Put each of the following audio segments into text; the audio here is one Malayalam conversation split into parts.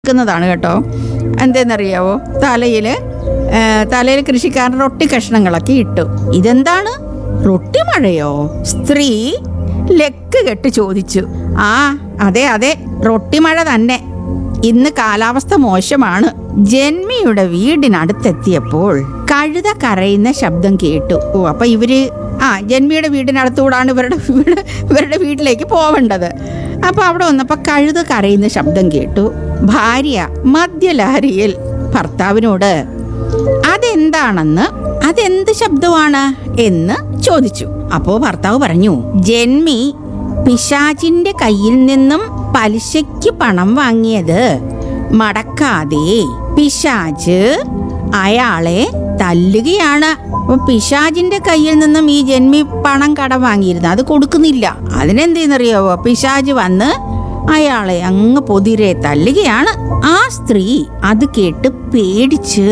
ക്കുന്നതാണ് കേട്ടോ എന്തെന്നറിയാവോ തലയിൽ തലയിൽ കൃഷിക്കാരൻ റൊട്ടി കഷ്ണങ്ങളൊക്കെ ഇട്ടു ഇതെന്താണ് റൊട്ടി മഴയോ സ്ത്രീ ലെക്ക് കെട്ട് ചോദിച്ചു ആ അതെ അതെ റൊട്ടി മഴ തന്നെ ഇന്ന് കാലാവസ്ഥ മോശമാണ് ജന്മിയുടെ വീടിനടുത്തെത്തിയപ്പോൾ കഴുത കരയുന്ന ശബ്ദം കേട്ടു ഓ അപ്പൊ ഇവര് ആ ജന്മിയുടെ വീടിനടുത്തൂടാണ് ഇവരുടെ വീട് ഇവരുടെ വീട്ടിലേക്ക് പോവേണ്ടത് അപ്പൊ അവിടെ വന്നപ്പോ കഴുത കരയുന്ന ശബ്ദം കേട്ടു ഭാര്യ മദ്യലഹരിയിൽ ഭർത്താവിനോട് അതെന്താണെന്ന് അതെന്ത് ശബ്ദമാണ് എന്ന് ചോദിച്ചു അപ്പോ ഭർത്താവ് പറഞ്ഞു ജന്മി പിശാചിന്റെ കയ്യിൽ നിന്നും പലിശയ്ക്ക് പണം വാങ്ങിയത് മടക്കാതെ പിശാച് അയാളെ തല്ലുകയാണ് അപ്പൊ പിശാചിന്റെ കയ്യിൽ നിന്നും ഈ ജന്മി പണം കടം വാങ്ങിയിരുന്നു അത് കൊടുക്കുന്നില്ല അതിനെന്തെന്നറിയാവോ പിശാച് വന്ന് അയാളെ അങ്ങ് പൊതിരെ തല്ലുകയാണ് ആ സ്ത്രീ അത് കേട്ട് പേടിച്ച്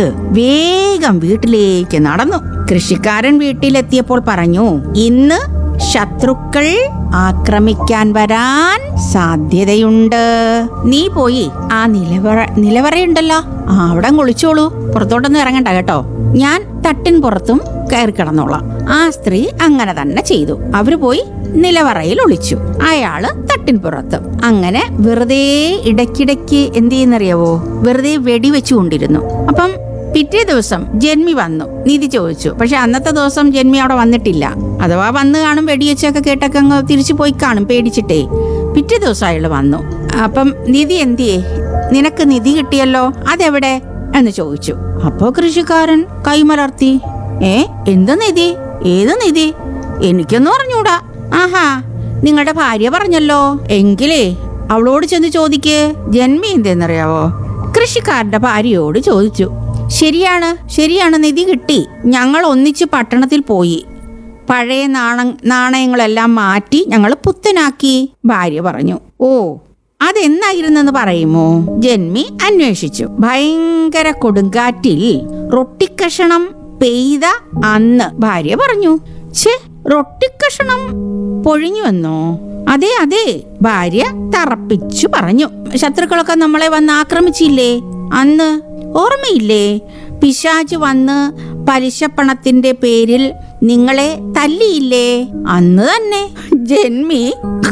വേഗം വീട്ടിലേക്ക് നടന്നു കൃഷിക്കാരൻ വീട്ടിലെത്തിയപ്പോൾ പറഞ്ഞു ഇന്ന് ശത്രുക്കൾ ആക്രമിക്കാൻ വരാൻ സാധ്യതയുണ്ട് നീ പോയി ആ നിലവറ നിലവറയുണ്ടല്ലോ ആ അവിടെ ഒളിച്ചോളൂ പുറത്തോട്ടൊന്നും ഇറങ്ങണ്ട കേട്ടോ ഞാൻ തട്ടിൻ പുറത്തും കയറി കിടന്നോളാം ആ സ്ത്രീ അങ്ങനെ തന്നെ ചെയ്തു അവര് പോയി നിലവറയിൽ ഒളിച്ചു അയാള് തട്ടിൻ പുറത്ത് അങ്ങനെ വെറുതെ ഇടയ്ക്കിടയ്ക്ക് എന്ത് ചെയ്യുന്നറിയാവോ വെറുതെ വെടിവെച്ചുകൊണ്ടിരുന്നു അപ്പം പിറ്റേ ദിവസം ജന്മി വന്നു നിധി ചോദിച്ചു പക്ഷെ അന്നത്തെ ദിവസം ജന്മി അവിടെ വന്നിട്ടില്ല അഥവാ വന്ന് കാണും വെടിവെച്ചൊക്കെ കേട്ടൊക്കെ അങ്ങ് തിരിച്ചു പോയി കാണും പേടിച്ചിട്ടേ പിറ്റേ ദിവസം അയാൾ വന്നു അപ്പം നിധി എന്തിയേ നിനക്ക് നിധി കിട്ടിയല്ലോ അതെവിടെ എന്ന് ചോദിച്ചു അപ്പോ കൃഷിക്കാരൻ കൈമലർത്തി ഏ എന്ത് നിധി ഏത് നിധി എനിക്കൊന്നും അറിഞ്ഞൂടാ ആഹാ നിങ്ങളുടെ ഭാര്യ പറഞ്ഞല്ലോ എങ്കിലേ അവളോട് ചെന്ന് ചോദിക്ക് ജന്മി എന്തെന്നറിയാവോ കൃഷിക്കാരന്റെ ഭാര്യയോട് ചോദിച്ചു ശരിയാണ് ശരിയാണ് നിധി കിട്ടി ഞങ്ങൾ ഒന്നിച്ച് പട്ടണത്തിൽ പോയി പഴയ നാണ നാണയങ്ങളെല്ലാം മാറ്റി ഞങ്ങൾ പുത്തനാക്കി ഭാര്യ പറഞ്ഞു ഓ അതെന്നായിരുന്നെന്ന് പറയുമോ ജന്മി അന്വേഷിച്ചു ഭയങ്കര കൊടുങ്കാറ്റിൽ റൊട്ടിക്കഷണം പെയ്ത അന്ന് ഭാര്യ പറഞ്ഞു ഛേ റൊട്ടിക്കഷണം പൊഴിഞ്ഞുവെന്നോ അതെ അതെ ഭാര്യ തറപ്പിച്ചു പറഞ്ഞു ശത്രുക്കളൊക്കെ നമ്മളെ വന്ന് ആക്രമിച്ചില്ലേ അന്ന് ഓർമ്മയില്ലേ പിശാച് വന്ന് പലിശപ്പണത്തിന്റെ പേരിൽ നിങ്ങളെ തല്ലിയില്ലേ അന്ന് തന്നെ ജന്മി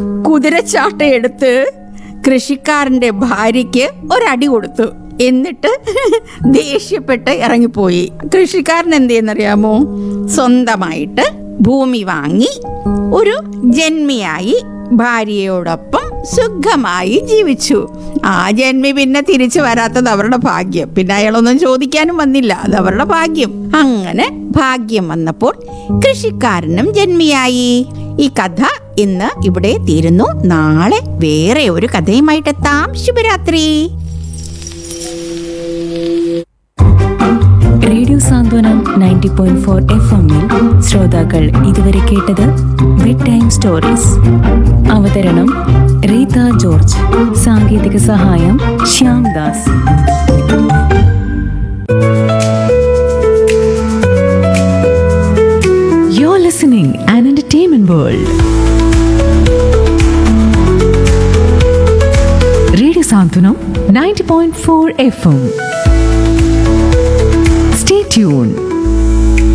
കുതിരച്ചാട്ടയെടുത്ത് കൃഷിക്കാരന്റെ ഭാര്യയ്ക്ക് ഒരടി കൊടുത്തു എന്നിട്ട് ദേഷ്യപ്പെട്ട് ഇറങ്ങിപ്പോയി കൃഷിക്കാരൻ എന്ത് ചെയ്യുന്നറിയാമോ സ്വന്തമായിട്ട് ഭൂമി വാങ്ങി ഒരു ജന്മിയായി ഭാര്യയോടൊപ്പം സുഖമായി ജീവിച്ചു ആ ജന്മി പിന്നെ തിരിച്ചു വരാത്തത് അവരുടെ ഭാഗ്യം പിന്നെ അയാളൊന്നും ചോദിക്കാനും വന്നില്ല അത് അവരുടെ ഭാഗ്യം അങ്ങനെ ഭാഗ്യം വന്നപ്പോൾ കൃഷിക്കാരനും ജന്മിയായി ഈ കഥ ഇന്ന് ഇവിടെ തീരുന്നു നാളെ വേറെ ഒരു കഥയുമായിട്ടെത്താം ശുഭരാത്രി radio Santhwanam ninety point four F എമ്മിൽ ശ്രോതാക്കൾ ഇതുവരെ കേട്ടത് ബെഡ് ടൈം സ്റ്റോറീസ് അവതരണം റീത ജോർജ് സാങ്കേതിക സഹായം Shyam Das You're listening an entertainment world. Radio Santunam 90.4 FM. Stay tuned.